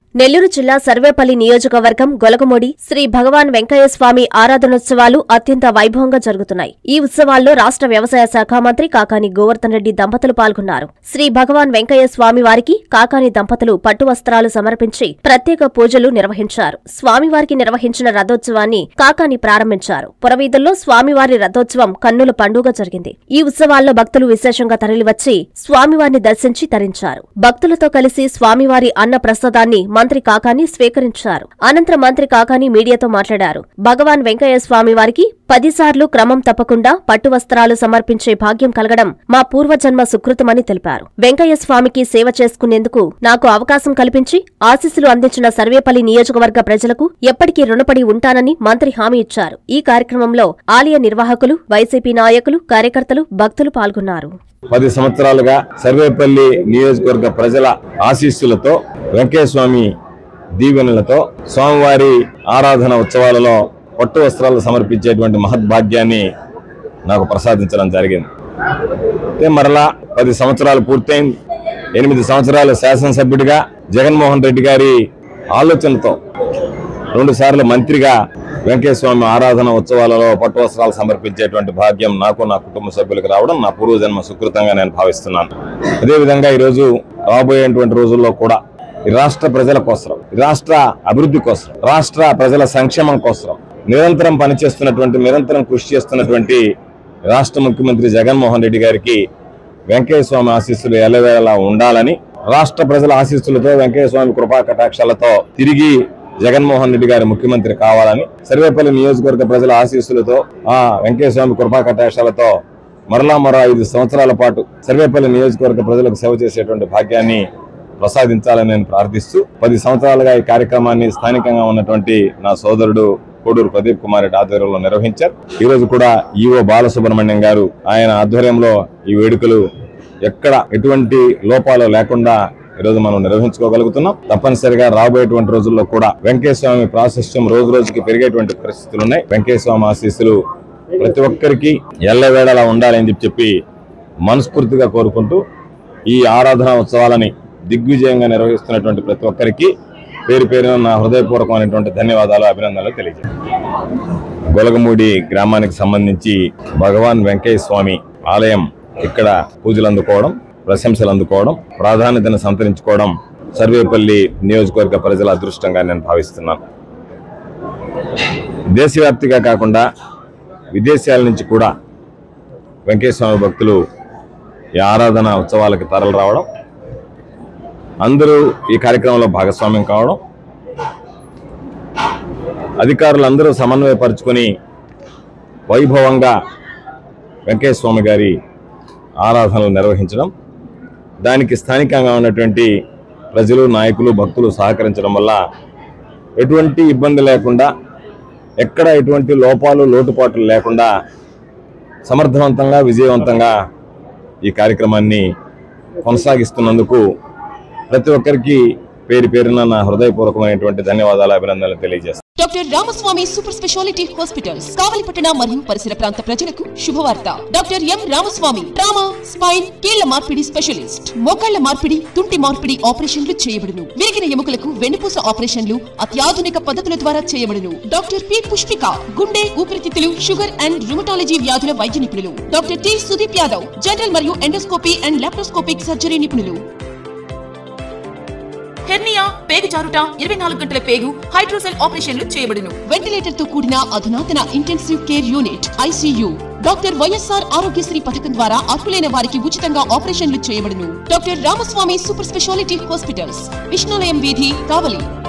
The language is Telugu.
నెల్లూరు జిల్లా సర్వేపల్లి నియోజకవర్గం గొలగమొడి శ్రీ భగవాన్ వెంకయ్య స్వామి ఆరాధనోత్సవాలు అత్యంత వైభవంగా జరుగుతున్నాయి ఈ ఉత్సవాల్లో రాష్ట్ర వ్యవసాయ శాఖ మంత్రి కాకాని గోవర్ధన్ రెడ్డి దంపతులు పాల్గొన్నారు శ్రీ భగవాన్ వెంకయ్య స్వామి వారికి కాకాని దంపతులు పట్టు వస్త్రాలు సమర్పించి ప్రత్యేక పూజలు నిర్వహించారు స్వామివారికి నిర్వహించిన రథోత్సవాన్ని కాకాని ప్రారంభించారు పురవీధుల్లో స్వామివారి రథోత్సవం కన్నుల పండుగ జరిగింది ఈ ఉత్సవాల్లో భక్తులు విశేషంగా తరలివచ్చి స్వామివారిని దర్శించి తరించారు భక్తులతో కలిసి స్వామివారి అన్న ప్రసాదాన్ని మంత్రి కాకాని స్వీకరించారు అనంతరం మంత్రి కాకాని మీడియాతో మాట్లాడారు భగవాన్ వెంకయ్య స్వామి వారికి పదిసార్లు క్రమం తప్పకుండా పట్టు వస్త్రాలు సమర్పించే భాగ్యం కలగడం మా పూర్వజన్మ సుకృతమని తెలిపారు వెంకయ్య స్వామికి సేవ చేసుకునేందుకు నాకు అవకాశం కల్పించి ఆశీస్సులు అందించిన సర్వేపల్లి నియోజకవర్గ ప్రజలకు ఎప్పటికీ రుణపడి ఉంటానని మంత్రి హామీ ఇచ్చారు ఈ కార్యక్రమంలో ఆలయ నిర్వాహకులు వైసీపీ నాయకులు కార్యకర్తలు భక్తులు పాల్గొన్నారు పది సంవత్సరాలుగా సర్వేపల్లి నియోజకవర్గ ప్రజల ఆశీస్సులతో వెంకటస్వామి దీవెనలతో స్వామివారి ఆరాధన ఉత్సవాలలో పట్టు వస్త్రాలు సమర్పించేటువంటి మహద్భాగ్యాన్ని నాకు ప్రసాదించడం జరిగింది అయితే మరలా పది సంవత్సరాలు పూర్తయింది ఎనిమిది సంవత్సరాలు శాసనసభ్యుడిగా జగన్మోహన్ రెడ్డి గారి ఆలోచనతో రెండు సార్లు మంత్రిగా వెంకటస్వామి ఆరాధన ఉత్సవాలలో పట్టు వస్త్రాలు సమర్పించేటువంటి భాగ్యం నాకు నా కుటుంబ సభ్యులకు రావడం నా పూర్వజన్మ సుకృతంగా నేను భావిస్తున్నాను అదేవిధంగా ఈరోజు రాబోయేటువంటి రోజుల్లో కూడా ఈ రాష్ట్ర ప్రజల కోసం ఈ రాష్ట్ర అభివృద్ధి కోసం రాష్ట్ర ప్రజల సంక్షేమం కోసం నిరంతరం పనిచేస్తున్నటువంటి నిరంతరం కృషి చేస్తున్నటువంటి రాష్ట్ర ముఖ్యమంత్రి జగన్మోహన్ రెడ్డి గారికి వెంకయ్య స్వామి ఆశీస్సులు ఎల్లవేళలా ఉండాలని రాష్ట్ర ప్రజల ఆశీస్సులతో వెంకయ్య స్వామి కృపా కటాక్షాలతో తిరిగి జగన్మోహన్ రెడ్డి గారి ముఖ్యమంత్రి కావాలని సర్వేపల్లి నియోజకవర్గ ప్రజల ఆశీస్సులతో ఆ వెంకయ్య స్వామి కృపా కటాక్షాలతో మరలా మరో ఐదు సంవత్సరాల పాటు సర్వేపల్లి నియోజకవర్గ ప్రజలకు సేవ చేసేటువంటి భాగ్యాన్ని ప్రసాదించాలని నేను ప్రార్థిస్తూ పది సంవత్సరాలుగా ఈ కార్యక్రమాన్ని స్థానికంగా ఉన్నటువంటి నా సోదరుడు కోడూరు ప్రదీప్ కుమార్ రెడ్డి ఆధ్వర్యంలో నిర్వహించారు ఈ రోజు కూడా ఈవో బాలసుబ్రహ్మణ్యం గారు ఆయన ఆధ్వర్యంలో ఈ వేడుకలు ఎక్కడ ఎటువంటి లోపాలు లేకుండా ఈరోజు మనం నిర్వహించుకోగలుగుతున్నాం తప్పనిసరిగా రాబోయేటువంటి రోజుల్లో కూడా వెంకటస్వామి ప్రాశస్త్యం రోజు రోజుకి పెరిగేటువంటి పరిస్థితులు ఉన్నాయి వెంకటస్వామి ఆశీస్సులు ప్రతి ఒక్కరికి ఎల్లవేళలా ఉండాలని చెప్పి చెప్పి మనస్ఫూర్తిగా కోరుకుంటూ ఈ ఆరాధన ఉత్సవాలని దిగ్విజయంగా నిర్వహిస్తున్నటువంటి ప్రతి ఒక్కరికి పేరు పేరున నా హృదయపూర్వకమైనటువంటి ధన్యవాదాలు అభినందనలు తెలియజేస్తాను గొలగమూడి గ్రామానికి సంబంధించి భగవాన్ వెంకయ్య స్వామి ఆలయం ఇక్కడ పూజలు అందుకోవడం ప్రశంసలు అందుకోవడం ప్రాధాన్యతను సంతరించుకోవడం సర్వేపల్లి నియోజకవర్గ ప్రజల అదృష్టంగా నేను భావిస్తున్నాను దేశవ్యాప్తిగా కాకుండా విదేశాల నుంచి కూడా వెంకటేశ్వర భక్తులు ఈ ఆరాధన ఉత్సవాలకు తరలి రావడం అందరూ ఈ కార్యక్రమంలో భాగస్వామ్యం కావడం అధికారులందరూ సమన్వయపరుచుకొని వైభవంగా వెంకయ్య స్వామి గారి ఆరాధనలు నిర్వహించడం దానికి స్థానికంగా ఉన్నటువంటి ప్రజలు నాయకులు భక్తులు సహకరించడం వల్ల ఎటువంటి ఇబ్బంది లేకుండా ఎక్కడ ఎటువంటి లోపాలు లోటుపాట్లు లేకుండా సమర్థవంతంగా విజయవంతంగా ఈ కార్యక్రమాన్ని కొనసాగిస్తున్నందుకు ప్రతి ఒక్కరికి పేరు పేరున నా హృదయపూర్వకమైనటువంటి ధన్యవాదాలు అభినందనలు తెలియజేస్తాను doctor Ramaswamy super speciality hospitals కావలిపట్టణ మరియు పరిసర ప్రాంత ప్రజలకు శుభవార్త doctor M Ramaswamy trauma spine కీళ్ల మార్పిడి స్పెషలిస్ట్ మోకాళ్ల మార్పిడి తుంటి మార్పిడి ఆపరేషన్లు చేయబడును విరిగిన ఎముకలకు వెన్నుపూస ఆపరేషన్లు అత్యాధునిక పద్ధతుల ద్వారా చేయబడును డాక్టర్ పి పుష్పిక గుండె ఊపిరితిత్తులు షుగర్ అండ్ రుమటాలజీ వ్యాధుల వైద్య నిపుణులు doctor T Sudeep Yadav general మరియు ఎండోస్కోపీ అండ్ లాప్రోస్కోపిక్ సర్జరీ నిపుణులు హెర్నియా పేగు జారుట ఇరవై నాలుగు గంటల పేగు హైడ్రోసెల్ ఆపరేషన్లు చేయబడును వెంటిలేటర్ తో కూడిన అధునాతన intensive care unit ICU doctor YSR Aarogyasri పథకం ద్వారా అర్హులైన వారికి ఉచితంగా ఆపరేషన్లు చేయబడును doctor Ramaswamy super speciality hospitals Vishnulayam వీధి కావలి